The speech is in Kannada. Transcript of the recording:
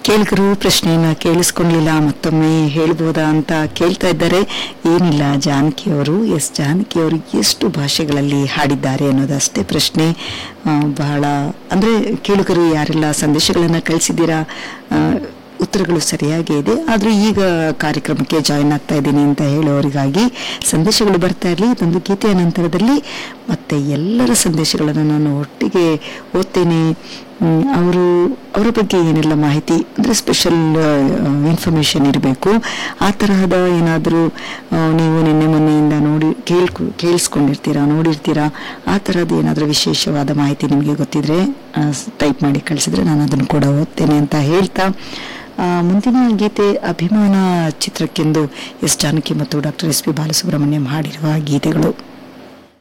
ಕೇಳಿಗರು ಪ್ರಶ್ನೆಯನ್ನ ಕೇಳಿಸ್ಕೊಳ್ಳಿಲ್ಲ ಮತ್ತೊಮ್ಮೆ ಹೇಳ್ಬೋದಾ ಅಂತ ಕೇಳ್ತಾ ಇದ್ದಾರೆ ಏನಿಲ್ಲ ಜಾನಕಿ ಅವರು ಎಸ್ ಜಾನಕಿ ಅವರು ಎಷ್ಟು ಭಾಷೆಗಳಲ್ಲಿ ಹಾಡಿದ್ದಾರೆ ಅನ್ನೋದಷ್ಟೇ ಪ್ರಶ್ನೆ ಆ, ಬಹಳ ಅಂದ್ರೆ ಕೇಳುಗರು ಯಾರೆಲ್ಲ ಸಂದೇಶಗಳನ್ನ ಕಳಿಸಿದ್ದೀರಾ ಆ, ಉತ್ತರಗಳು ಸರಿಯಾಗೇ ಇದೆ ಆದ್ರೆ ಈಗ ಕಾರ್ಯಕ್ರಮಕ್ಕೆ ಜಾಯಿನ್ ಆಗ್ತಾ ಇದ್ದೀನಿ ಅಂತ ಹೇಳೋರಿಗಾಗಿ ಸಂದೇಶಗಳು ಬರ್ತಾ ಇರಲಿ ಇದೊಂದು ಗೀತೆಯ ನಂತರದಲ್ಲಿ ಮತ್ತೆ ಎಲ್ಲರ ಸಂದೇಶಗಳನ್ನು ನಾನು ಒಟ್ಟಿಗೆ ಓದ್ತೇನೆ ಹ್ಮ್, ಅವರು ಅವರ ಬಗ್ಗೆ ಏನೆಲ್ಲ ಮಾಹಿತಿ ಅಂದರೆ ಸ್ಪೆಷಲ್ ಇನ್ಫಾರ್ಮೇಷನ್ ಇರಬೇಕು ಆ ತರಹದ ಏನಾದರೂ ನೀವು ನಿನ್ನೆ ಮೊನ್ನೆಯಿಂದ ನೋಡಿ ಕೇಳ್ಕೊ ಕೇಳಿಸ್ಕೊಂಡಿರ್ತೀರಾ ನೋಡಿರ್ತೀರಾ ಆ ಥರದ್ದು ಏನಾದರೂ ವಿಶೇಷವಾದ ಮಾಹಿತಿ ನಿಮಗೆ ಗೊತ್ತಿದ್ರೆ ಟೈಪ್ ಮಾಡಿ ಕಳಿಸಿದ್ರೆ ನಾನು ಅದನ್ನು ಕೂಡ ಓದ್ತೇನೆ ಅಂತ ಹೇಳ್ತಾ ಆ, ಮುಂದಿನ ಗೀತೆ ಅಭಿಮಾನ ಚಿತ್ರಕ್ಕೆಂದು ಎಸ್ ಜಾನಕಿ ಮತ್ತು ಡಾಕ್ಟರ್ ಎಸ್ ಪಿ ಬಾಲಸುಬ್ರಹ್ಮಣ್ಯಂ ಹಾಡಿರುವ ಗೀತೆಗಳು